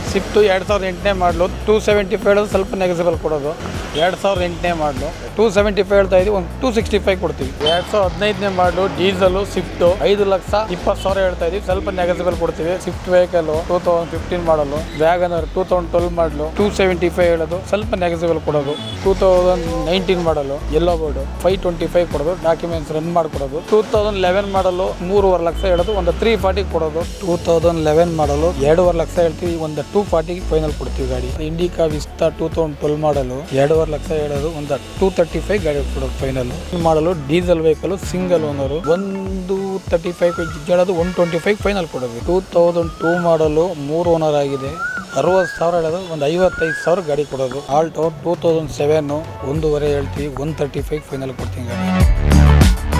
Swift ಎರಡು ಸಾವಿರದ ಎಂಟನೇ ಮಾಡಲು ಟೂ ಸೆವೆಂಟಿ ಫೈವ್ ಸ್ವಲ್ಪ ನೆಗೆಸಿಬಲ್ ಕೊಡೋದು ಎರಡು ಸಾವಿರದ ಎಂಟನೇ ಮಾಡಲು ಟೂ ಸೆವೆಂಟಿ ಫೈವ್ ಹೇಳ್ತಾ ಇದ್ದೀವಿ ಒಂದು ಟೂ ಸಿಕ್ಸ್ಟಿ ಫೈವ್ ಕೊಡ್ತೀವಿ ಎರಡು ಸಾವಿರದ ಹದಿನೈದನೇ ಮಾಡಲು ಡೀಸೆಲು ಸ್ವಿಫ್ಟು ಐದು ಲಕ್ಷ ಇಪ್ಪತ್ತು ಸಾವಿರ ಹೇಳ್ತಾ ಇದ್ದೀವಿ ಸ್ವಲ್ಪ ನೆಗೆಸಿಬಲ್ ಕೊಡ್ತೀವಿ Swift vehicle two thousand fifteen ಮಾಡಲು ವ್ಯಾಗನರ್ ಟೂ ತೌಸಂಡ್ ಟ್ವೆಲ್ ಮಾಡಲು ಟೂ ಸೆವೆಂಟಿ ಫೈವ್ ಹೇಳೋದು ಸ್ವಲ್ಪ ನೆಗೆಸಿಬಲ್ ಕೊಡೋದು ಟೂ ತೌಸಂಡ್ ನೈನ್ಟೀನ್ ಮಾಡಲು yellow board five twenty five ಕೊಡೋದು ಡಾಕ್ಯುಮೆಂಟ್ಸ್ ರನ್ ಮಾಡಿಕೊಡೋದು ಟೂ ತೌಸಂಡ್ ಲೆವೆನ್ ಮಾಡಲು ಮೂರುವರೆ ಲಕ್ಷ ಹೇಳೋದು ಒಂದು ತ್ರೀ ಫಾರ್ಟಿ ಕೊಡೋದು ಟೂ ತೌಸಂಡ್ ಲೆವೆನ್ ಮಾಡಲು ಎರಡೂವರೆ ಲಕ್ಷ ಹೇಳ್ತೀವಿ ಒಂದು ಟೂ ಫಾರ್ಟಿಗೆ ಫೈನಲ್ ಕೊಡ್ತೀವಿ ಗಾಡಿ Indica Vista two thousand twelve ಮಾಡಲು ಎರಡೂವರೆ ಲಕ್ಷ ಹೇಳೋದು ಒಂದು ಟೂ ತರ್ಟಿ ಫೈವ್ ಗಾಡಿ ಕೊಡೋದು ಫೈನಲ್ ಮಾಡಲು ಡೀಸೆಲ್ ವೆಹಿಕಲ್ ಸಿಂಗಲ್ ಓನರು ಒಂದು ತರ್ಟಿ ಫೈವ್ ಹೇಳೋದು ಒನ್ ಟ್ವೆಂಟಿ ಫೈವ್ ಫೈನಲ್ ಕೊಡೋದು ಟೂ ತೌಸಂಡ್ ಟೂ ಮಾಡಲು ಮೂರು ಓನರ್ ಆಗಿದೆ ಅರವತ್ತು ಸಾವಿರ ಹೇಳೋದು ಒಂದು ಐವತ್ತೈದು ಸಾವಿರ ಗಾಡಿ ಕೊಡೋದು ಆಲ್ಟೋ ಟೂ ತೌಸಂಡ್ ಸೆವೆನ್ನು ಒಂದೂವರೆ ಹೇಳ್ತೀವಿ ಒನ್ ತರ್ಟಿ ಫೈವ್ ಫೈನಲ್ ಕೊಡ್ತೀನಿ ಗಾಡಿ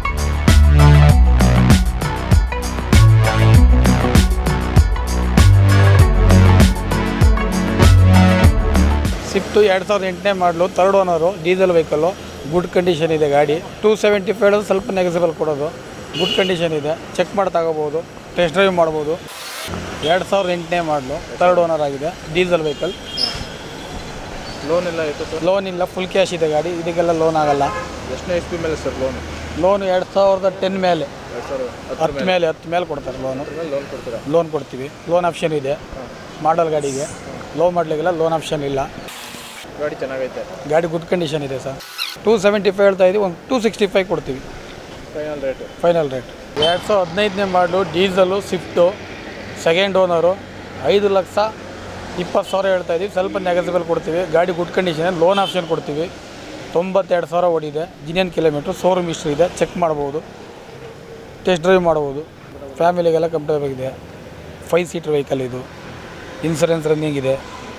ಸ್ವಿಫ್ಟು ಎರಡು ಸಾವಿರದ ಎಂಟನೇ ಮಾಡಲು third owner diesel vehicle good condition ಇದೆ ಗಾಡಿ ಟೂ ಸೆವೆಂಟಿ ಫೈವ್ ಹೇಳೋದು ಸ್ವಲ್ಪ ನೆಗೆಸಿಬಲ್ ಕೊಡೋದು ಗುಡ್ ಕಂಡೀಷನ್ ಇದೆ ಚೆಕ್ ಮಾಡಿ ತಗೋಬೋದು ಟೆಸ್ಟ್ ಡ್ರೈವ್ ಮಾಡ್ಬೋದು ಎರಡು ಸಾವಿರದ ಎಂಟನೇ ಮಾಡಲು ತರ್ಡ್ ಓನರ್ ಆಗಿದೆ ಡೀಸೆಲ್ ವೆಹಿಕಲ್ ಲೋನ್ ಎಲ್ಲ ಆಯಿತು ಸರ್ ಲೋನ್ ಇಲ್ಲ ಫುಲ್ ಕ್ಯಾಶ್ ಇದೆ ಗಾಡಿ ಇದಕ್ಕೆಲ್ಲ ಲೋನ್ ಆಗಲ್ಲ ಎಷ್ಟನೇ ಎಚ್ ಪಿ ಮೇಲೆ ಸರ್ ಲೋನ್ ಲೋನ್ ಎರಡು ಸಾವಿರದ ಟೆನ್ ಮೇಲೆ ಎರಡು ಸಾವಿರ ಹತ್ತರ ಹತ್ತು ಮೇಲೆ ಹತ್ತು ಮೇಲೆ ಕೊಡ್ತಾರೆ ಲೋನು ಮೇಲೆ ಲೋನ್ ಕೊಡ್ತೀರಾ ಲೋನ್ ಕೊಡ್ತೀವಿ ಲೋನ್ ಆಪ್ಷನ್ ಇದೆ ಮಾಡಲ್ ಗಾಡಿಗೆ ಲೋ ಮಾಡಲಿಕ್ಕೆಲ್ಲ ಲೋನ್ ಆಪ್ಷನ್ ಇಲ್ಲ ಗಾಡಿ ಚೆನ್ನಾಗೈತೆ ಗಾಡಿ ಗುಡ್ ಕಂಡೀಷನ್ ಇದೆ ಸರ್ ಟೂ ಸೆವೆಂಟಿ ಫೈವ್ ಹೇಳ್ತಾ ಇದ್ದೀವಿ ಒಂದು ಟೂ ಸಿಕ್ಸ್ಟಿ ಫೈವ್ ಕೊಡ್ತೀವಿ ಫೈನಲ್ ರೇಟು ಫೈನಲ್ ರೇಟ್ ಎರಡು ಸಾವಿರದ ಹದಿನೈದನೇ ಮಾಡಲು ಡೀಸೆಲು ಸ್ವಿಫ್ಟು ಸೆಕೆಂಡ್ ಓನರು ಐದು ಲಕ್ಷ ಇಪ್ಪತ್ತು ಸಾವಿರ ಹೇಳ್ತಾ ಇದ್ದೀವಿ ಸ್ವಲ್ಪ ನೆಗೆಸಿಬಲ್ ಕೊಡ್ತೀವಿ ಗಾಡಿ ಗುಡ್ ಕಂಡೀಷನ್ ಲೋನ್ ಆಪ್ಷನ್ ಕೊಡ್ತೀವಿ ತೊಂಬತ್ತೆರಡು ಸಾವಿರ ಓಡಿದೆ ಜಿನಿಯನ್ ಕಿಲೋಮೀಟ್ರ್ ಶೋರೂಮ್ ಹಿಸ್ಟ್ರಿ ಇದೆ ಚೆಕ್ ಮಾಡ್ಬೋದು ಟೆಸ್ಟ್ ಡ್ರೈವ್ ಮಾಡ್ಬೋದು ಫ್ಯಾಮಿಲಿಗೆಲ್ಲ ಕಂಫರ್ಟಬಲ್ ಇದೆ ಫೈವ್ ಸೀಟ್ರ್ ವೆಹಿಕಲ್ ಇದು ಇನ್ಸೂರೆನ್ಸ್ ರನ್ನಿಂಗ್ ಇದೆ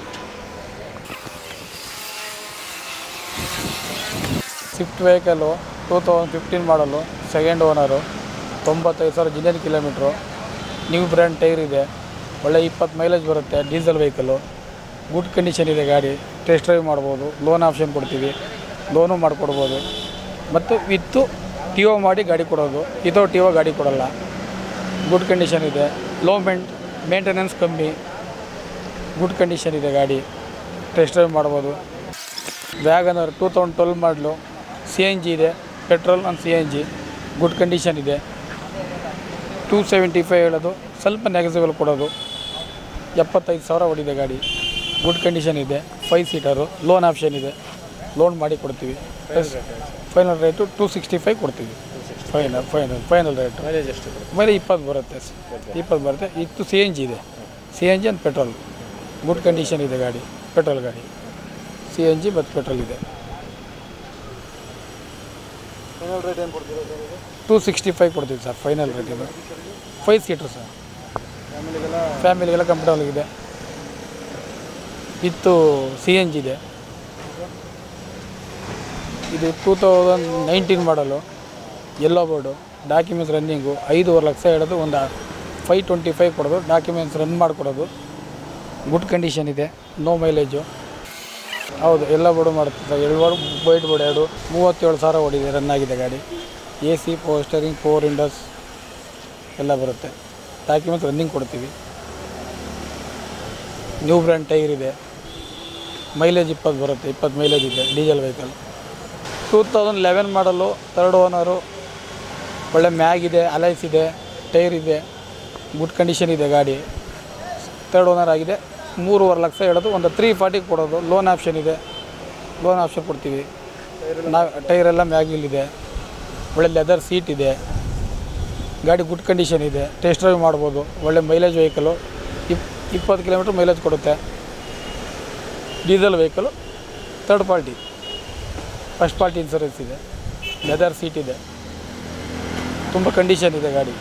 Swift vehicle two thousand fifteen ಮಾಡಲು ಸೆಕೆಂಡ್ ಓನರು ತೊಂಬತ್ತೈದು ಸಾವಿರ genuine kilometre new brand tyre ಇದೆ ಒಳ್ಳೆ ಇಪ್ಪತ್ತು ಮೈಲೇಜ್ ಬರುತ್ತೆ ಡೀಸೆಲ್ ವೆಹಿಕಲ್ಲು ಗುಡ್ ಕಂಡೀಷನ್ ಇದೆ ಗಾಡಿ ಟೆಸ್ಟ್ ಡ್ರೈವ್ ಮಾಡ್ಬೋದು ಲೋನ್ ಆಪ್ಷನ್ ಕೊಡ್ತೀವಿ ಲೋನು ಮಾಡಿಕೊಡ್ಬೋದು ಮತ್ತು ವಿತ್ತು ಟಿ ಒ ಮಾಡಿ ಗಾಡಿ ಕೊಡೋದು ಇದೋ ಟಿ ಒ ಗಾಡಿ ಕೊಡೋಲ್ಲ ಗುಡ್ ಕಂಡೀಷನ್ ಇದೆ ಲೋ ಮೆಂಟ್ ಮೇಂಟೆನೆನ್ಸ್ ಕಮ್ಮಿ ಗುಡ್ ಕಂಡೀಷನ್ ಇದೆ ಗಾಡಿ ಟೆಸ್ಟ್ ಡ್ರೈವ್ ಮಾಡ್ಬೋದು ವ್ಯಾಗನರ್ ಟೂ ತೌಸಂಡ್ ಟ್ವೆಲ್ ಮಾಡಲು ಸಿ ಎನ್ ಜಿ ಇದೆ petrol and C N G good condition ಇದೆ ಟೂ ಸೆವೆಂಟಿ ಫೈವ್ ಹೇಳೋದು ಸ್ವಲ್ಪ ನೆಗೆಸಿಬಲ್ ಕೊಡೋದು ಎಪ್ಪತ್ತೈದು ಸಾವಿರ ಹೊಡಿದೆ ಗಾಡಿ ಗುಡ್ ಕಂಡೀಷನ್ ಇದೆ ಫೈವ್ ಸೀಟರು ಲೋನ್ ಆಪ್ಷನ್ ಇದೆ ಲೋನ್ ಮಾಡಿ ಕೊಡ್ತೀವಿ final rate two sixty five ಕೊಡ್ತೀವಿ final final final rate mileage ಎಷ್ಟು ಮೇಲೆ ಇಪ್ಪತ್ತು ಬರುತ್ತೆ ಇಪ್ಪತ್ತು ಬರುತ್ತೆ ಇತ್ತು ಸಿ ಎನ್ ಜಿ ಇದೆ C N G and petrol good condition ಇದೆ ಗಾಡಿ ಪೆಟ್ರೋಲ್ ಗಾಡಿ ಸಿ ಎನ್ ಜಿ ಮತ್ತು ಪೆಟ್ರೋಲ್ ಇದೆ ಫೈನಲ್ ರೇಟ್ ಏನು ಕೊಡ್ತೀರಾ ಸರ್ ಇದು ಟೂ ಸಿಕ್ಸ್ಟಿ ಫೈವ್ ಕೊಡ್ತೀವಿ ಸರ್ ಫೈನಲ್ ರೇಟ್ ಇದು ಫೈವ್ ಸೀಟ್ರ್ ಸರ್ ಫ್ಯಾಮಿಲಿಗೆಲ್ಲ ಫ್ಯಾಮಿಲಿಗೆಲ್ಲ ಕಂಫರ್ಟಬಲ್ ಇದೆ ಇತ್ತು ಸಿ ಎನ್ ಜಿ ಇದೆ ಇದು ಟೂ ತೌಸಂಡ್ ನೈನ್ಟೀನ್ ಮಾಡಲು ಎಲ್ಲೋ ಬೋರ್ಡು ಡಾಕ್ಯುಮೆಂಟ್ಸ್ ರನ್ನಿಂಗು ಐದೂವರೆ ಲಕ್ಷ ಹೇಳೋದು ಒಂದು ಫೈವ್ ಟ್ವೆಂಟಿ ಫೈವ್ ಕೊಡೋದು ಡಾಕ್ಯುಮೆಂಟ್ಸ್ ರನ್ ಮಾಡಿಕೊಡೋದು ಗುಡ್ ಕಂಡೀಷನ್ ಇದೆ ನೋ ಮೈಲೇಜು ಹೌದು ಎಲ್ಲ ಬೋರ್ಡು ಮಾಡುತ್ತೆ ಸರ್ ಎರಡು ಬೋರ್ಡ್ ವೈಟ್ ಬೋರ್ಡ್ ಎರಡು ಮೂವತ್ತೇಳು ಸಾವಿರ ಓಡಿದೆ ರನ್ ಆಗಿದೆ ಗಾಡಿ A C power steering four windows ಎಲ್ಲ ಬರುತ್ತೆ ಡಾಕ್ಯುಮೆಂಟ್ಸ್ ರನ್ನಿಂಗ್ ಕೊಡ್ತೀವಿ ನ್ಯೂ ಬ್ರ್ಯಾಂಡ್ ಟೈರ್ ಇದೆ ಮೈಲೇಜ್ ಇಪ್ಪತ್ತು ಬರುತ್ತೆ ಇಪ್ಪತ್ತು ಮೈಲೇಜ್ ಇದೆ diesel vehicle two thousand eleven model third owner ಒಳ್ಳೆ ಮ್ಯಾಗ್ ಇದೆ ಅಲೈಸ್ ಇದೆ ಟೈರ್ ಇದೆ ಗುಡ್ ಕಂಡೀಷನ್ ಇದೆ ಗಾಡಿ ತರ್ಡ್ ಓನರ್ ಆಗಿದೆ ಮೂರುವರೆ ಲಕ್ಷ ಹೇಳೋದು ಒಂದು ತ್ರೀ ಫಾರ್ಟಿಗೆ ಕೊಡೋದು ಲೋನ್ ಆಪ್ಷನ್ ಇದೆ ಲೋನ್ ಆಪ್ಷನ್ ಕೊಡ್ತೀವಿ ನಾವು ಟೈರೆಲ್ಲ ಮ್ಯಾಗಿಲಿದೆ ಒಳ್ಳೆ ಲೆದರ್ ಸೀಟ್ ಇದೆ ಗಾಡಿ ಗುಡ್ ಕಂಡೀಷನ್ ಇದೆ ಟೆಸ್ಟ್ ಡ್ರೈವ್ ಮಾಡ್ಬೋದು ಒಳ್ಳೆ ಮೈಲೇಜ್ ವೆಹಿಕಲು ಇಪ್ ಇಪ್ಪತ್ತು ಕಿಲೋಮೀಟ್ರ್ ಮೈಲೇಜ್ ಕೊಡುತ್ತೆ diesel vehicle third party first party insurance ಇದೆ ಲೆದರ್ ಸೀಟ್ ಇದೆ ತುಂಬ ಕಂಡೀಷನ್ ಇದೆ ಗಾಡಿ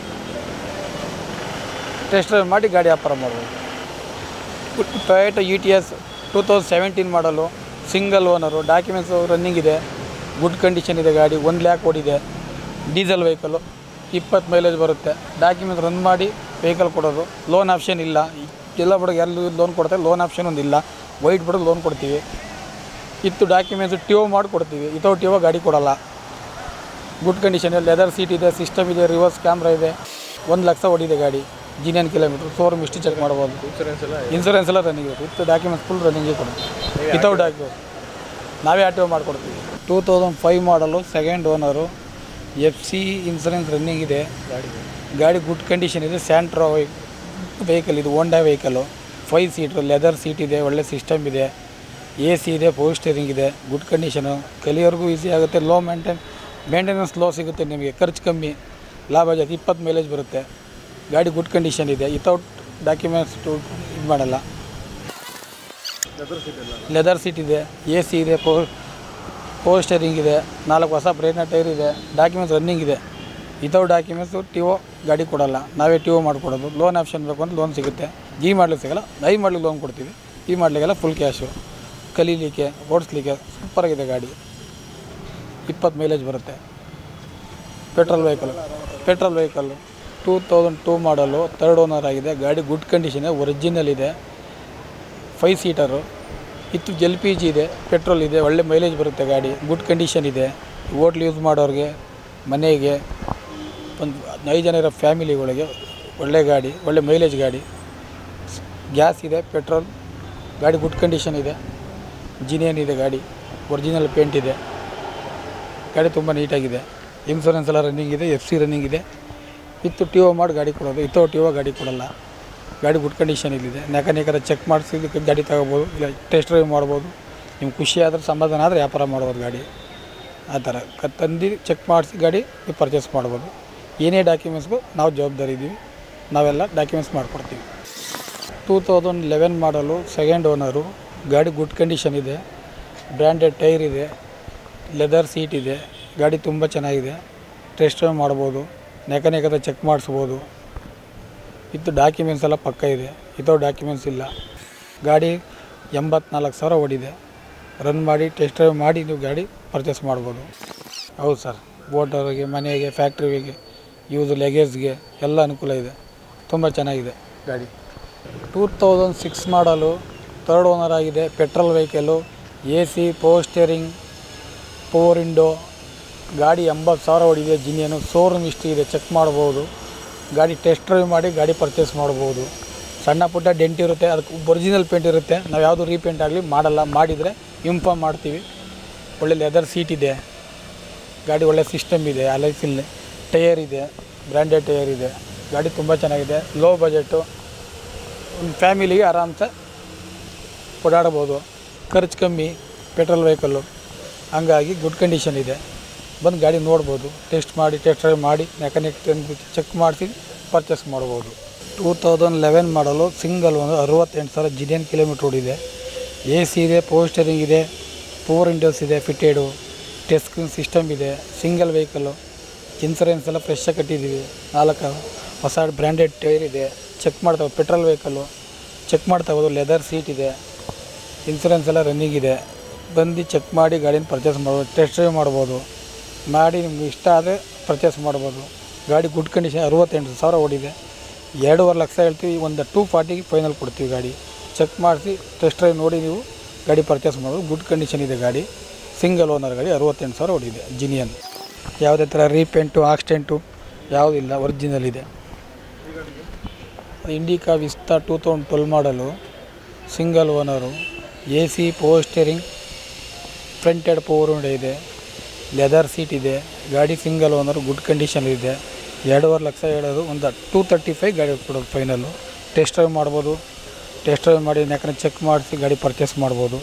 ಟೆಸ್ಟ್ ಡ್ರೈವ್ ಮಾಡಿ ಗಾಡಿ ವ್ಯಾಪಾರ ಮಾಡ್ಬೋದು Toyota Etios two thousand seventeen model single owner documents running ಇದೆ ಗುಡ್ ಕಂಡೀಷನ್ ಇದೆ ಗಾಡಿ ಒಂದು ಲ್ಯಾಕ್ ಓಡಿದೆ ಡೀಸೆಲ್ ವೆಹಿಕಲು ಇಪ್ಪತ್ತು ಮೈಲೇಜ್ ಬರುತ್ತೆ ಡಾಕ್ಯುಮೆಂಟ್ ರನ್ ಮಾಡಿ ವೆಹಿಕಲ್ ಕೊಡೋದು ಲೋನ್ ಆಪ್ಷನ್ ಇಲ್ಲ ಎಲ್ಲ ಬಡಗ ಎಲ್ಲ ಲೋನ್ ಕೊಡ್ತಾರೆ ಲೋನ್ ಆಪ್ಷನ್ ಒಂದಿಲ್ಲ ವೈಟ್ ಬಡಗ ಲೋನ್ ಕೊಡ್ತೀವಿ ಇತ್ತು ಡಾಕ್ಯುಮೆಂಟ್ಸು ಟಿಒ ಮಾಡಿ ಕೊಡ್ತೀವಿ ಇತೋ ಟಿಒ ಗಾಡಿ ಕೊಡಲ್ಲ ಗುಡ್ ಕಂಡೀಷನ್ ಲೆದರ್ ಸೀಟ್ ಇದೆ ಸಿಸ್ಟಮ್ ಇದೆ ರಿವರ್ಸ್ ಕ್ಯಾಮ್ರಾ ಇದೆ ಒಂದು ಲಕ್ಷ ಹೊಡಿದೆ ಗಾಡಿ genuine kilometre showroom history check ಮಾಡ್ಬೋದು ಇನ್ಸೂರೆನ್ಸ್ ಎಲ್ಲ ಇನ್ಸೂರೆನ್ಸ್ ಎಲ್ಲ ರನ್ನಿಂಗ್ ಇರುತ್ತೆ ವಿತ್ ಡಾಕ್ಯುಮೆಂಟ್ಸ್ ಫುಲ್ ರನ್ನಿಂಗೇ ಕೊಡುತ್ತೆ ವಿತೌಟ್ ಡಾಕ್ಯುಮೆಂಟ್ ನಾವೇ ಆರ್ ಟಿ ಒ ಮಾಡಿಕೊಡ್ತೀವಿ ಟೂ ತೌಸಂಡ್ ಫೈವ್ ಮಾಡಲು second owner F C insurance running ಇದೆ ಗಾಡಿ ಗಾಡಿ ಗುಡ್ ಕಂಡೀಷನ್ ಇದೆ ಸ್ಯಾಂಟ್ರೋ ವೆಹಿಕಲ್ ಇದು Honda vehicle five seater leather seat ಇದೆ ಒಳ್ಳೆ ಸಿಸ್ಟಮ್ ಇದೆ ಎ ಸಿ ಇದೆ ಪವರ್ ಸ್ಟೇರಿಂಗ್ ಇದೆ ಗುಡ್ ಕಂಡೀಷನು ಕಲಿಯೋರ್ಗೂ ಈಸಿ ಆಗುತ್ತೆ ಲೋ ಮೇಂಟೈನ್ ಮೇಂಟೆನೆನ್ಸ್ ಲೋ ಸಿಗುತ್ತೆ ನಿಮಗೆ ಖರ್ಚು ಕಮ್ಮಿ ಲಾಭ ಜಾಸ್ತಿ ಇಪ್ಪತ್ತು ಮೈಲೇಜ್ ಬರುತ್ತೆ ಗಾಡಿ ಗುಡ್ ಕಂಡೀಷನ್ ಇದೆ ವಿತೌಟ್ ಡಾಕ್ಯುಮೆಂಟ್ಸ್ ಟು ಇದು ಮಾಡಲ್ಲ ಲೆದರ್ ಸೀಟ್ ಎಲ್ಲ ಲೆದರ್ ಸೀಟ್ ಇದೆ ಎ ಸಿ ಇದೆ ಪವರ್ ಪವರ್ ಸ್ಟೇರಿಂಗ್ ಇದೆ ನಾಲ್ಕು ಹೊಸ ಬ್ರೇಕ್ನ ಟೈರ್ ಇದೆ ಡಾಕ್ಯುಮೆಂಟ್ಸ್ ರನ್ನಿಂಗ್ ಇದೆ ವಿತೌಟ್ ಡಾಕ್ಯುಮೆಂಟ್ಸು ಟಿ ಒ ಗಾಡಿ ಕೊಡಲ್ಲ ನಾವೇ ಟಿ ಒ ಮಾಡಿಕೊಡೋದು ಲೋನ್ ಆಪ್ಷನ್ ಬೇಕು ಅಂದ್ರೆ ಲೋನ್ ಸಿಗುತ್ತೆ ಜಿ ಮಾಡ್ಲಿಕ್ಕೆ ಸಿಗಲ್ಲ ಐ ಮಾಡ್ಲಿಕ್ಕೆ ಲೋನ್ ಕೊಡ್ತೀವಿ ಈ ಮಾಡ್ಲಿಕ್ಕೆಲ್ಲ ಫುಲ್ ಕ್ಯಾಶು ಕಲೀಲಿಕ್ಕೆ ಓಡಿಸ್ಲಿಕ್ಕೆ ಸೂಪರಾಗಿದೆ ಗಾಡಿ ಇಪ್ಪತ್ತು ಮೈಲೇಜ್ ಬರುತ್ತೆ petrol vehicle petrol vehicle two thousand two model third owner ಆಗಿದೆ ಗಾಡಿ ಗುಡ್ ಕಂಡೀಷನ್ ಒರಿಜಿನಲ್ ಇದೆ ಫೈವ್ ಸೀಟರು ಇತ್ತು ಎಲ್ ಪಿ ಜಿ ಇದೆ ಪೆಟ್ರೋಲ್ ಇದೆ ಒಳ್ಳೆ ಮೈಲೇಜ್ ಬರುತ್ತೆ ಗಾಡಿ ಗುಡ್ ಕಂಡೀಷನ್ ಇದೆ ಹೋಟ್ಲ್ ಯೂಸ್ ಮಾಡೋರಿಗೆ ಮನೆಗೆ ಒಂದು ಐದು ಜನ ಇರೋ ಫ್ಯಾಮಿಲಿಗಳಿಗೆ ಒಳ್ಳೆ ಗಾಡಿ ಒಳ್ಳೆ ಮೈಲೇಜ್ ಗಾಡಿ ಗ್ಯಾಸ್ ಇದೆ ಪೆಟ್ರೋಲ್ ಗಾಡಿ ಗುಡ್ ಕಂಡೀಷನ್ ಇದೆ ಜಿನಿಯನ್ ಇದೆ ಗಾಡಿ ಒರಿಜಿನಲ್ ಪೇಂಟ್ ಇದೆ ಗಾಡಿ ತುಂಬ ನೀಟಾಗಿದೆ ಇನ್ಸೂರೆನ್ಸ್ ಎಲ್ಲ ರನ್ನಿಂಗ್ ಇದೆ ಎಫ್ ಸಿ ರನ್ನಿಂಗ್ ಇದೆ ಇತ್ತು ಟಿ ಒ ಮಾಡಿ ಗಾಡಿ ಕೊಡೋದು ಇತ್ತು ಟಿ ಒ ಗಾಡಿ ಕೊಡಲ್ಲ ಗಾಡಿ ಗುಡ್ ಕಂಡೀಷನ್ ಇಲ್ಲಿದೆ ಮೆಕ್ಯಾನಿಕರ ಚೆಕ್ ಮಾಡಿಸಿ ಗಾಡಿ ತಗೋಬೋದು ಇಲ್ಲ ಟೆಸ್ಟ್ ಡ್ರೈವ್ ಮಾಡ್ಬೋದು ನಿಮ್ಗೆ ಖುಷಿ ಆದರೆ ಸಮಾಧಾನ ಆದರೆ ವ್ಯಾಪಾರ ಮಾಡ್ಬೋದು ಗಾಡಿ ಆ ಥರ ಕ ತಂದು ಚೆಕ್ ಮಾಡಿಸಿ ಗಾಡಿ ನೀವು ಪರ್ಚೇಸ್ ಮಾಡ್ಬೋದು ಏನೇ ಡಾಕ್ಯುಮೆಂಟ್ಸ್ಗೂ ನಾವು ಜವಾಬ್ದಾರಿ ಇದ್ದೀವಿ ನಾವೆಲ್ಲ ಡಾಕ್ಯುಮೆಂಟ್ಸ್ ಮಾಡಿಕೊಡ್ತೀವಿ two thousand eleven model second owner ಗಾಡಿ ಗುಡ್ ಕಂಡೀಷನ್ ಇದೆ ಬ್ರ್ಯಾಂಡೆಡ್ ಟೈರ್ ಇದೆ ಲೆದರ್ ಸೀಟ್ ಇದೆ ಗಾಡಿ ತುಂಬ ಚೆನ್ನಾಗಿದೆ ಟೆಸ್ಟ್ ಡ್ರೈವ್ ಮಾಡ್ಬೋದು ಮೆಕ್ಯಾನಿಕ್ ಹತ್ರ ಚೆಕ್ ಮಾಡಿಸ್ಬೋದು ಇತ್ತು ಡಾಕ್ಯುಮೆಂಟ್ಸ್ ಎಲ್ಲ ಪಕ್ಕ ಇದೆ ಇತೋ ಡಾಕ್ಯುಮೆಂಟ್ಸ್ ಇಲ್ಲ ಗಾಡಿ ಎಂಬತ್ನಾಲ್ಕು ಸಾವಿರ ಓಡಿದೆ ರನ್ ಮಾಡಿ ಟೆಸ್ಟ್ ಡ್ರೈವ್ ಮಾಡಿ ನೀವು ಗಾಡಿ ಪರ್ಚೇಸ್ ಮಾಡ್ಬೋದು ಹೌದು ಸರ್ ಬೋಟರ್ಗೆ ಮನೆಗೆ ಫ್ಯಾಕ್ಟ್ರಿಗೆ ಯೂಸ್ ಲೆಗೇಜ್ಗೆ ಎಲ್ಲ ಅನುಕೂಲ ಇದೆ ತುಂಬ ಚೆನ್ನಾಗಿದೆ ಗಾಡಿ two thousand six model third owner ಆಗಿದೆ petrol vehicle A C power steering power window ಗಾಡಿ ಎಂಬತ್ತು ಸಾವಿರ ಹೊಡಿದೆ ಜಿನಿಯನು ಶೋರೂಮ್ ಇಷ್ಟು ಇದೆ ಚೆಕ್ ಮಾಡ್ಬೋದು ಗಾಡಿ ಟೆಸ್ಟ್ ಡ್ರೈವ್ ಮಾಡಿ ಗಾಡಿ ಪರ್ಚೇಸ್ ಮಾಡ್ಬೋದು ಸಣ್ಣ ಪುಟ್ಟ ಡೆಂಟ್ ಇರುತ್ತೆ ಅದಕ್ಕೆ ಒರಿಜಿನಲ್ ಪೇಂಟ್ ಇರುತ್ತೆ ನಾವು ಯಾವುದು ರೀಪೇಂಟ್ ಆಗಲಿ ಮಾಡಲ್ಲ ಮಾಡಿದರೆ ಇಂಫಾರ್ಮ್ ಮಾಡ್ತೀವಿ ಒಳ್ಳೆ ಲೆದರ್ ಸೀಟ್ ಇದೆ ಗಾಡಿ ಒಳ್ಳೆ ಸಿಸ್ಟಮ್ ಇದೆ ಅಲೈಸಿಲ್ ಟೈರ್ ಇದೆ ಬ್ರ್ಯಾಂಡೆಡ್ ಟೈರ್ ಇದೆ ಗಾಡಿ ತುಂಬ ಚೆನ್ನಾಗಿದೆ ಲೋ ಬಜೆಟು ಒಂದು ಫ್ಯಾಮಿಲಿಗೆ ಆರಾಮ್ಸೆ ಓಡಾಡ್ಬೋದು ಖರ್ಚು ಕಮ್ಮಿ ಪೆಟ್ರೋಲ್ ವೆಹಿಕಲ್ಲು ಹಂಗಾಗಿ ಗುಡ್ ಕಂಡೀಷನ್ ಇದೆ ಬಂದು ಗಾಡಿ ನೋಡ್ಬೋದು ಟೆಸ್ಟ್ ಮಾಡಿ ಟೆಸ್ಟ್ ಡ್ರೈವ್ ಮಾಡಿ ಮೆಕ್ಯಾನಿಕ್ ತಂದು ಚೆಕ್ ಮಾಡಿಸಿ ಪರ್ಚೇಸ್ ಮಾಡ್ಬೋದು two thousand eleven model single ಒಂದು ಅರವತ್ತೆಂಟು ಸಾವಿರ ಜಿನಿಯನ್ ಕಿಲೋಮೀಟ್ರ್ ಓಡಿದೆ ಎ ಸಿ ಇದೆ ಪವರ್ ಸ್ಟೇರಿಂಗ್ ಇದೆ ಪವರ್ ವಿಂಡೋಸ್ ಇದೆ ಫಿಟೆಡು ಟಚ್ ಸ್ಕ್ರೀನ್ ಸಿಸ್ಟಮ್ ಇದೆ ಸಿಂಗಲ್ ವೆಹಿಕಲ್ಲು ಇನ್ಸೂರೆನ್ಸ್ ಎಲ್ಲ ಫ್ರೆಶ್ಶಾಗಿ ಕಟ್ಟಿದ್ದೀವಿ ನಾಲ್ಕು ಹೊಸ ಬ್ರ್ಯಾಂಡೆಡ್ ಟೈರ್ ಇದೆ ಚೆಕ್ ಮಾಡ್ತಾವೆ ಪೆಟ್ರೋಲ್ ವೆಹಿಕಲ್ಲು ಚೆಕ್ ಮಾಡ್ತಾವೆ ಲೆದರ್ ಸೀಟ್ ಇದೆ ಇನ್ಸೂರೆನ್ಸ್ ಎಲ್ಲ ರನ್ನಿಂಗ್ ಇದೆ ಬಂದು ಚೆಕ್ ಮಾಡಿ ಗಾಡಿನ ಪರ್ಚೇಸ್ ಮಾಡ್ಬೋದು ಟೆಸ್ಟ್ ಡ್ರೈವ್ ಮಾಡ್ಬೋದು ಮಾಡಿ ನಿಮ್ಗೆ ಇಷ್ಟ ಆದರೆ ಪರ್ಚೇಸ್ ಮಾಡ್ಬೋದು ಗಾಡಿ ಗುಡ್ ಕಂಡೀಷನ್ ಅರವತ್ತೆಂಟು ಸಾವಿರ ಓಡಿದೆ ಎರಡೂವರೆ ಲಕ್ಷ ಹೇಳ್ತೀವಿ ಒಂದು ಟೂ ಫಾರ್ಟಿಗೆ ಫೈನಲ್ ಕೊಡ್ತೀವಿ ಗಾಡಿ ಚೆಕ್ ಮಾಡಿಸಿ ಟೆಸ್ಟ್ ಡ್ರೈವ್ ನೋಡಿ ನೀವು ಗಾಡಿ ಪರ್ಚೇಸ್ ಮಾಡ್ಬೋದು ಗುಡ್ ಕಂಡೀಷನ್ ಇದೆ ಗಾಡಿ ಸಿಂಗಲ್ ಓನರ್ ಗಾಡಿ ಅರವತ್ತೆಂಟು ಸಾವಿರ ಓಡಿದೆ ಜಿನಿಯನ್ ಯಾವುದೇ ಥರ ರೀಪೇಂಟು ಆಕ್ಸಿಡೆಂಟು ಯಾವುದಿಲ್ಲ ಒರಿಜಿನಲ್ ಇದೆ Indica Vista two thousand twelve model single owner A C power steering ಫ್ರಂಟೆಡ್ ಪವರ್ ವಿಂಡೋ ಇದೆ ಲೆದರ್ ಸೀಟ್ ಇದೆ ಗಾಡಿ ಸಿಂಗಲ್ ಓನರ್ ಗುಡ್ ಕಂಡೀಷನ್ ಇದೆ ಎರಡೂವರೆ ಲಕ್ಷ ಹೇಳೋದು ಒಂದು ಟೂ ತರ್ಟಿ ಫೈವ್ ಗಾಡಿ ಕೊಡೋದು ಫೈನಲ್ಲು ಟೆಸ್ಟ್ ಡ್ರೈವ್ ಮಾಡ್ಬೋದು ಟೆಸ್ಟ್ ಡ್ರೈವ್ ಮಾಡಿ ಯಾಕಂದರೆ ಚೆಕ್ ಮಾಡಿಸಿ ಗಾಡಿ ಪರ್ಚೇಸ್ ಮಾಡ್ಬೋದು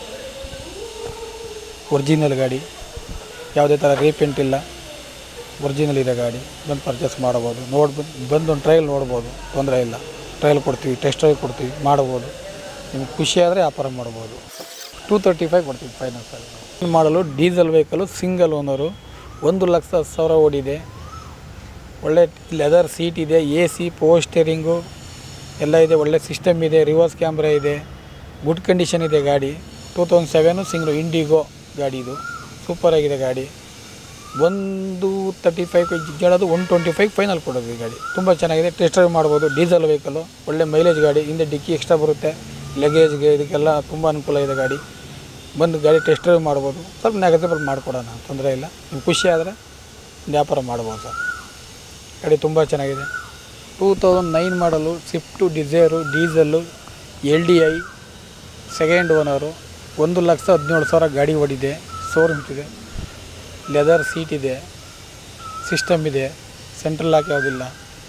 ಒರಿಜಿನಲ್ ಗಾಡಿ ಯಾವುದೇ ಥರ ರೀಪೇಂಟ್ ಇಲ್ಲ ಒರಿಜಿನಲ್ ಇದೆ ಗಾಡಿ ಬಂದು ಪರ್ಚೇಸ್ ಮಾಡ್ಬೋದು ನೋಡಿ ಬಂದು ಬಂದು ಒಂದು ಟ್ರಯಲ್ ನೋಡ್ಬೋದು ತೊಂದರೆ ಇಲ್ಲ ಟ್ರಯಲ್ ಕೊಡ್ತೀವಿ ಟೆಸ್ಟ್ ಡ್ರೈವ್ ಕೊಡ್ತೀವಿ ಮಾಡ್ಬೋದು ನಿಮ್ಗೆ ಖುಷಿ ಆದರೆ ವ್ಯಾಪಾರ ಮಾಡ್ಬೋದು ಟೂ ತರ್ಟಿ ಫೈವ್ ಕೊಡ್ತೀವಿ ಫೈನಾನ್ಸಲ್ಲಿ ಮಾಡಲು ಡೀಸೆಲ್ ವೆಹಿಕಲು ಸಿಂಗಲ್ ಓನರು ಒಂದು ಲಕ್ಷ ಹತ್ತು ಸಾವಿರ ಓಡಿದೆ ಒಳ್ಳೆ ಲೆದರ್ ಸೀಟ್ ಇದೆ ಎ ಸಿ ಪವರ್ ಸ್ಟೇರಿಂಗು ಎಲ್ಲ ಇದೆ ಒಳ್ಳೆ ಸಿಸ್ಟಮ್ ಇದೆ ರಿವರ್ಸ್ ಕ್ಯಾಮ್ರಾ ಇದೆ ಗುಡ್ ಕಂಡೀಷನ್ ಇದೆ ಗಾಡಿ two thousand seven single Indigo ಗಾಡಿ ಇದು ಸೂಪರಾಗಿದೆ ಗಾಡಿ ಒಂದು ತರ್ಟಿ ಫೈವ್ ಹೇಳೋದು ಒನ್ ಟ್ವೆಂಟಿ ಫೈವ್ ಫೈನಲ್ ಕೊಡೋದು ಈ ಗಾಡಿ ತುಂಬ ಚೆನ್ನಾಗಿದೆ ಟೆಸ್ಟ್ ಡ್ರೈವ್ ಮಾಡ್ಬೋದು ಡೀಸೆಲ್ ವೆಹಿಕಲ್ಲು ಒಳ್ಳೆ ಮೈಲೇಜ್ ಗಾಡಿ ಹಿಂದೆ ಡಿಕ್ಕಿ ಎಕ್ಸ್ಟ್ರಾ ಬರುತ್ತೆ ಲಗೇಜ್ಗೆ ಇದಕ್ಕೆಲ್ಲ ತುಂಬ ಅನುಕೂಲ ಇದೆ ಗಾಡಿ ಬಂದು ಗಾಡಿ ಟೆಸ್ಟ್ ಡ್ರೈವ್ ಮಾಡ್ಬೋದು ಸ್ವಲ್ಪ ನೆಗೆಟಿಬಲ್ ಮಾಡಿಕೊಡೋಣ ತೊಂದರೆ ಇಲ್ಲ ನಿಮ್ಗೆ ಖುಷಿ ಆದರೆ ವ್ಯಾಪಾರ ಮಾಡ್ಬೋದು ಸರ್ ಗಾಡಿ ತುಂಬ ಚೆನ್ನಾಗಿದೆ two thousand nine model Swift Dzire diesel L D I second owner ಒಂದು ಲಕ್ಷ ಹದಿನೇಳು ಸಾವಿರ ಗಾಡಿ ಓಡಿದೆ ಶೋರೂಮ್ಸ್ ಇದೆ ಲೆದರ್ ಸೀಟ್ ಇದೆ ಸಿಸ್ಟಮ್ ಇದೆ ಸೆಂಟ್ರಲ್ ಲಾಕ್ ಯಾವುದಿಲ್ಲ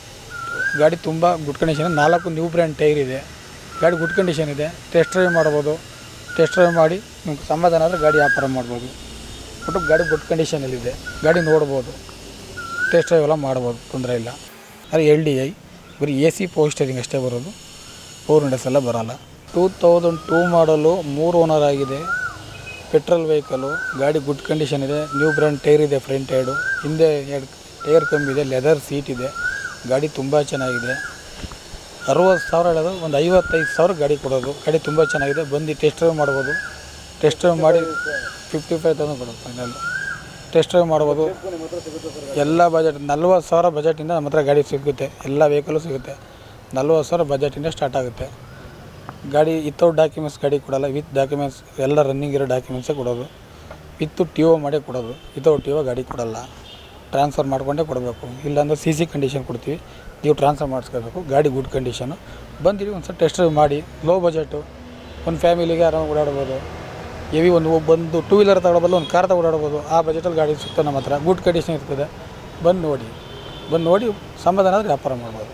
ಗಾಡಿ ತುಂಬ ಗುಡ್ ಕಂಡೀಷನ್ ನಾಲ್ಕು ನ್ಯೂ ಬ್ರ್ಯಾಂಡ್ ಟೈರ್ ಇದೆ ಗಾಡಿ ಗುಡ್ ಕಂಡೀಷನ್ ಇದೆ ಟೆಸ್ಟ್ ಡ್ರೈವ್ ಮಾಡ್ಬೋದು ಟೆಸ್ಟ್ ಡ್ರೈವ್ ಮಾಡಿ ನಿಮ್ಗೆ ಸಮಾಧಾನ ಆದರೆ ಗಾಡಿ ವ್ಯಾಪಾರ ಮಾಡ್ಬೋದು ಒಟ್ಟು ಗಾಡಿ ಗುಡ್ ಕಂಡೀಷನಲ್ಲಿದೆ ಗಾಡಿ ನೋಡ್ಬೋದು ಟೆಸ್ಟ್ ಡ್ರೈವ್ ಎಲ್ಲ ಮಾಡ್ಬೋದು ತೊಂದರೆ ಇಲ್ಲ ಅದು ಎಲ್ ಡಿ ಐ ಬರೀ ಎ ಸಿ ಪೋಸ್ಟರಿಂಗ್ ಅಷ್ಟೇ ಬರೋದು ಫೋರ್ ವಿಂಡೋಸ್ ಎಲ್ಲ ಬರೋಲ್ಲ ಟೂ ತೌಸಂಡ್ ಟೂ ಮಾಡಲು ಮೂರು ಓನರ್ ಆಗಿದೆ ಪೆಟ್ರೋಲ್ ವೆಹಿಕಲು ಗಾಡಿ ಗುಡ್ ಕಂಡೀಷನ್ ಇದೆ ನ್ಯೂ ಬ್ರ್ಯಾಂಡ್ ಟೈರ್ ಇದೆ ಫ್ರಂಟ್ ಟೈರ್ಡು ಹಿಂದೆ ಎರಡು ಟೈರ್ ಕಮ್ಮಿ ಇದೆ ಲೆದರ್ ಸೀಟ್ ಇದೆ ಗಾಡಿ ತುಂಬ ಚೆನ್ನಾಗಿದೆ ಅರುವತ್ತು ಸಾವಿರ ಹೇಳೋದು ಒಂದು ಐವತ್ತೈದು ಸಾವಿರ ಗಾಡಿ ಕೊಡೋದು ಗಾಡಿ ತುಂಬ ಚೆನ್ನಾಗಿದೆ ಬಂದು ಟೆಸ್ಟ್ ಡ್ರೈವ್ ಮಾಡ್ಬೋದು ಟೆಸ್ಟ್ ಡ್ರೈವ್ ಮಾಡಿ ಫಿಫ್ಟಿ ಫೈವ್ ತೌಸಂಡ್ ಕೊಡೋದು ಫೈನಲ್ ಟೆಸ್ಟ್ ಡ್ರೈವ್ ಮಾಡ್ಬೋದು ನಿಮ್ಮ ಹತ್ರ ಸಿಗುತ್ತೆ ಸರ್ ಎಲ್ಲ ಬಜೆಟ್ ನಲ್ವತ್ತು ಸಾವಿರ ಬಜೆಟಿಂದ ನಮ್ಮ ಹತ್ರ ಗಾಡಿ ಸಿಗುತ್ತೆ ಎಲ್ಲ ವೆಹಿಕಲು ಸಿಗುತ್ತೆ ನಲ್ವತ್ತು ಸಾವಿರ ಬಜೆಟಿಂದ ಸ್ಟಾರ್ಟ್ ಆಗುತ್ತೆ ಗಾಡಿ ವಿತೌಟ್ ಡಾಕ್ಯುಮೆಂಟ್ಸ್ ಗಾಡಿ ಕೊಡಲ್ಲ ವಿತ್ ಡಾಕ್ಯುಮೆಂಟ್ಸ್ ಎಲ್ಲ ರನ್ನಿಂಗ್ ಇರೋ ಡಾಕ್ಯುಮೆಂಟ್ಸೇ ಕೊಡೋದು ವಿತ್ತು ಟಿ ಒ ಮಾಡೇ ಕೊಡೋದು ವಿತೌಟ್ ಟಿ ಒ ಗಾಡಿ ಕೊಡಲ್ಲ ಟ್ರಾನ್ಸ್ಫರ್ ಮಾಡ್ಕೊಂಡೇ ಕೊಡಬೇಕು ಇಲ್ಲಾಂದ್ರೆ ಸಿ ಸಿ ಕಂಡೀಷನ್ ಕೊಡ್ತೀವಿ ನೀವು ಟ್ರಾನ್ಸ್ಫರ್ ಮಾಡಿಸ್ಕೋಬೇಕು ಗಾಡಿ ಗುಡ್ ಕಂಡೀಷನು ಬಂದಿರಿ ಒಂದು ಸಲ ಟೆಸ್ಟ್ ಡ್ರೈವ್ ಮಾಡಿ ಲೋ ಬಜೆಟು ಒಂದು ಫ್ಯಾಮಿಲಿಗೆ ಆರಾಮಾಗಿ ಓಡಾಡ್ಬೋದು ಹೆವಿ ಒಂದು ಬಂದು ಟೂ ವೀಲರ್ ತಗೊಳ್ಬೋದು ಒಂದು ಕಾರ್ ತಗೊಂಡು ಓಡಾಡ್ಬೋದು ಆ ಬಜೆಟಲ್ಲಿ ಗಾಡಿ ಸಿಗ್ತದೆ ನಮ್ಮ ಹತ್ರ ಗುಡ್ ಕಂಡೀಷನ್ ಇರ್ತದೆ ಬಂದು ನೋಡಿ ಬಂದು ನೋಡಿ ಸಮಾಧಾನ ಆದರೆ ವ್ಯಾಪಾರ ಮಾಡ್ಬೋದು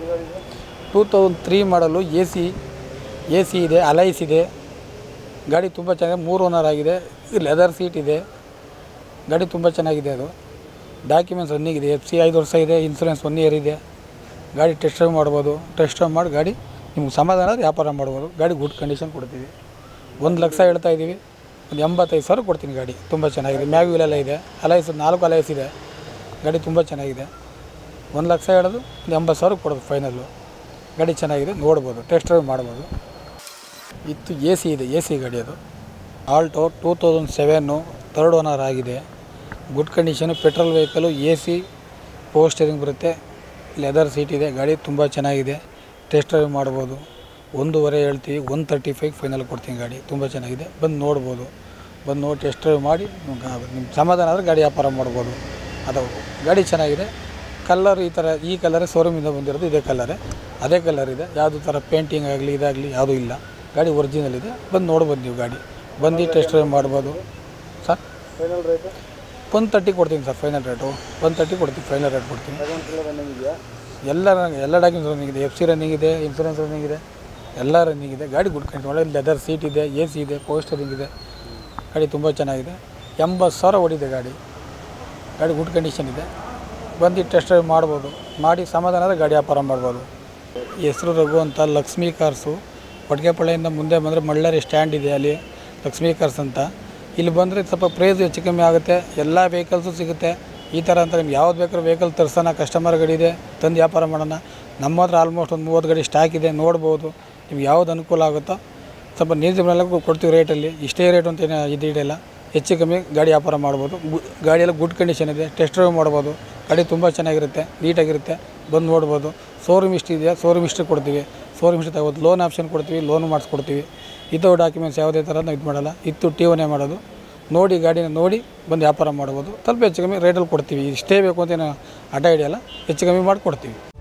two thousand three model A C A C ಇದೆ ಅಲೈಸ್ ಇದೆ ಗಾಡಿ ತುಂಬ ಚೆನ್ನಾಗಿ ಮೂರು ಓನರ್ ಆಗಿದೆ ಲೆದರ್ ಸೀಟ್ ಇದೆ ಗಾಡಿ ತುಂಬ ಚೆನ್ನಾಗಿದೆ ಅದು ಡಾಕ್ಯುಮೆಂಟ್ಸ್ ರನ್ನಿಂಗ್ ಇದೆ ಎಫ್ ಸಿ ಐದು ವರ್ಷ ಇದೆ ಇನ್ಸೂರೆನ್ಸ್ ಒನ್ ಇಯರ್ ಇದೆ ಗಾಡಿ ಟೆಸ್ಟ್ ಡ್ರೈವ್ ಮಾಡ್ಬೋದು ಟೆಸ್ಟ್ ಡ್ರೈವ್ ಮಾಡಿ ಗಾಡಿ ನಿಮ್ಗೆ ಸಮಾಧಾನ ಆದರೆ ವ್ಯಾಪಾರ ಮಾಡ್ಬೋದು ಗಾಡಿ ಗುಡ್ ಕಂಡೀಷನ್ ಕೊಡ್ತೀವಿ ಒಂದು ಲಕ್ಷ ಹೇಳ್ತಾ ಇದ್ದೀವಿ ಒಂದು ಎಂಬತ್ತೈದು ಸಾವಿರ ಕೊಡ್ತೀನಿ ಗಾಡಿ ತುಂಬ ಚೆನ್ನಾಗಿದೆ ಮ್ಯಾಗ್ ವೀಲೆಲ್ಲ ಇದೆ ಅಲೈಸ್ ನಾಲ್ಕು ಅಲೈಸ್ ಇದೆ ಗಾಡಿ ತುಂಬ ಚೆನ್ನಾಗಿದೆ ಒಂದು ಲಕ್ಷ ಹೇಳೋದು ಒಂದು ಎಂಬತ್ತು ಸಾವಿರ ಕೊಡೋದು ಫೈನಲ್ಲು ಗಾಡಿ ಚೆನ್ನಾಗಿದೆ ನೋಡ್ಬೋದು ಟೆಸ್ಟ್ ಡ್ರೈವ್ ಮಾಡ್ಬೋದು ಇತ್ತು ಎ ಸಿ ಇದೆ ಎ ಸಿ ಗಾಡಿ ಅದು Alto two thousand seven third owner ಆಗಿದೆ good condition petrol vehicle A C power steering ಬರುತ್ತೆ ಲೆದರ್ ಸೀಟ್ ಇದೆ ಗಾಡಿ ತುಂಬ ಚೆನ್ನಾಗಿದೆ ಟೆಸ್ಟ್ ಡ್ರೈವ್ ಮಾಡ್ಬೋದು ಒಂದೂವರೆ ಹೇಳ್ತೀವಿ ಒನ್ ತರ್ಟಿ ಫೈವ್ ಫೈನಲ್ ಕೊಡ್ತೀನಿ ಗಾಡಿ ತುಂಬ ಚೆನ್ನಾಗಿದೆ ಬಂದು ನೋಡ್ಬೋದು ಬಂದು ನೋಡಿ ಟೆಸ್ಟ್ ಡ್ರೈವ್ ಮಾಡಿ ನಿಮ್ಗೆ ನಿಮ್ಮ ಸಮಾಧಾನ ಆದರೆ ಗಾಡಿ ವ್ಯಾಪಾರ ಮಾಡ್ಬೋದು ಅದು ಗಾಡಿ ಚೆನ್ನಾಗಿದೆ ಕಲ್ಲರ್ ಈ ಥರ ಈ ಕಲರೇ ಶೋರೂಮಿಂದ ಬಂದಿರೋದು ಇದೇ ಕಲರೇ ಅದೇ ಕಲರ್ ಇದೆ ಯಾವುದು ಥರ ಪೇಂಟಿಂಗ್ ಆಗಲಿ ಇದಾಗಲಿ ಯಾವುದೂ ಇಲ್ಲ ಗಾಡಿ ಒರಿಜಿನಲ್ ಇದೆ ಬಂದು ನೋಡ್ಬೋದು ನೀವು ಗಾಡಿ ಬಂದು ಟೆಸ್ಟ್ ಡ್ರೈವ್ ಮಾಡ್ಬೋದು sir final rate one thirty ಕೊಡ್ತೀನಿ sir final rate one thirty ಕೊಡ್ತೀನಿ ಫೈನಲ್ ರೇಟ್ ಕೊಡ್ತೀನಿ ಸೆಕೆಂಡ್ ಕಿಲೋ ರನ್ನಿಂಗ್ ಇದೆಯಾ ಎಲ್ಲ ರನ್- ಎಲ್ಲ ಡಾಕ್ಯುಮೆಂಟ್ಸ್ ರನ್ನಿಂಗ್ ಇದೆ ಎಫ್ ಸಿ ರನ್ನಿಂಗ್ ಇದೆ ಇನ್ಸೂರೆನ್ಸ್ ರನ್ನಿಂಗ್ ಇದೆ ಎಲ್ಲ ರನ್ನಿಂಗ್ ಇದೆ ಗಾಡಿ ಗುಡ್ ಕಂಡೀಷನ್ ಒಳ್ಳೆ ಲೆದರ್ ಸೀಟ್ ಇದೆ ಎ ಸಿ ಇದೆ ಪೋಸ್ಟರಿಂಗ್ ಇದೆ ಗಾಡಿ ತುಂಬ ಚೆನ್ನಾಗಿದೆ ಎಂಬತ್ತು ಸಾವಿರ ಓಡಿದೆ ಗಾಡಿ ಗಾಡಿ ಗುಡ್ ಕಂಡೀಷನ್ ಇದೆ ಬಂದು ಟೆಸ್ಟ್ ಡ್ರೈವ್ ಮಾಡ್ಬೋದು ಮಾಡಿ ಸಮಾಧಾನ ಆದರೆ ಗಾಡಿ ವ್ಯಾಪಾರ ಮಾಡ್ಬೋದು ಹೆಸರು ರಘು ಅಂತ ಲಕ್ಷ್ಮೀ ಕಾರ್ಸು ಕೊಟ್ಟಿಗೆಪಾಳ್ಯದಿಂದ ಮುಂದೆ ಬಂದರೆ ಮಳ್ಳಾರಿ ಸ್ಟ್ಯಾಂಡ್ ಇದೆ ಅಲ್ಲಿ ಲಕ್ಷ್ಮೀ ಕಾರ್ಸ್ ಅಂತ ಇಲ್ಲಿ ಬಂದರೆ ಸ್ವಲ್ಪ ಪ್ರೈಸ್ ಹೆಚ್ಚು ಕಮ್ಮಿ ಆಗುತ್ತೆ ಎಲ್ಲ ವೆಹಿಕಲ್ಸು ಸಿಗುತ್ತೆ ಈ ಥರ ಅಂತ ನಿಮ್ಗೆ ಯಾವ್ದು ಬೇಕಾದ್ರೂ ವೆಹಿಕಲ್ ತರ್ಸೋಣ ಕಸ್ಟಮರ್ ಗಾಡಿ ಇದೆ ತಂದು ವ್ಯಾಪಾರ ಮಾಡೋಣ ನಮ್ಮ ಹತ್ರ ಆಲ್ಮೋಸ್ಟ್ ಒಂದು ಮೂವತ್ತು ಗಾಡಿ ಸ್ಟಾಕ್ ಇದೆ ನೋಡ್ಬೋದು ನಿಮ್ಗೆ ಯಾವ್ದು ಅನುಕೂಲ ಆಗುತ್ತೋ ಸ್ವಲ್ಪ ನೀರ್ಜಿಬಲ್ ಕೊಡ್ತೀವಿ ರೇಟಲ್ಲಿ ಇಷ್ಟೇ ರೇಟ್ ಅಂತ ಏನು ಇದಿಡಲ್ಲ ಹೆಚ್ಚು ಕಮ್ಮಿ ಗಾಡಿ ವ್ಯಾಪಾರ ಮಾಡ್ಬೋದು ಗು- ಗಾಡಿಯೆಲ್ಲ ಗುಡ್ ಕಂಡೀಷನ್ ಇದೆ ಟೆಸ್ಟ್ ಡ್ರೈವ್ ಮಾಡ್ಬೋದು ಗಾಡಿ ತುಂಬ ಚೆನ್ನಾಗಿರುತ್ತೆ ನೀಟಾಗಿರುತ್ತೆ ಬಂದು ನೋಡ್ಬೋದು ಶೋರೂಮ್ ಇಷ್ಟು ಇದೆಯಾ ಶೋರೂಮ್ ಇಷ್ಟು ಕೊಡ್ತೀವಿ ಶೋರೂಮ್ ಇಷ್ಟು ತಗೋದು ಲೋನ್ ಆಪ್ಷನ್ ಕೊಡ್ತೀವಿ ಲೋನ್ ಮಾಡಿಸ್ಕೊಡ್ತೀವಿ ಇದ್ದೋ ಡಾಕ್ಯುಮೆಂಟ್ಸ್ ಯಾವುದೇ ಥರ ನಾವು ಇದು ಮಾಡಲ್ಲ ಇತ್ತು ಟಿ ಒನೇ ಮಾಡೋದು ನೋಡಿ ಗಾಡಿನ ನೋಡಿ ಬಂದು ವ್ಯಾಪಾರ ಮಾಡ್ಬೋದು ಸ್ವಲ್ಪ ಹೆಚ್ಚು ಕಮ್ಮಿ ರೇಟಲ್ಲಿ ಕೊಡ್ತೀವಿ ಇಷ್ಟೇ ಬೇಕು ಅಂತ ಏನು ಹಠ ಹಿಡಿಯಲ್ಲ ಹೆಚ್ಚು ಕಮ್ಮಿ ಮಾಡಿ ಕೊಡ್ತೀವಿ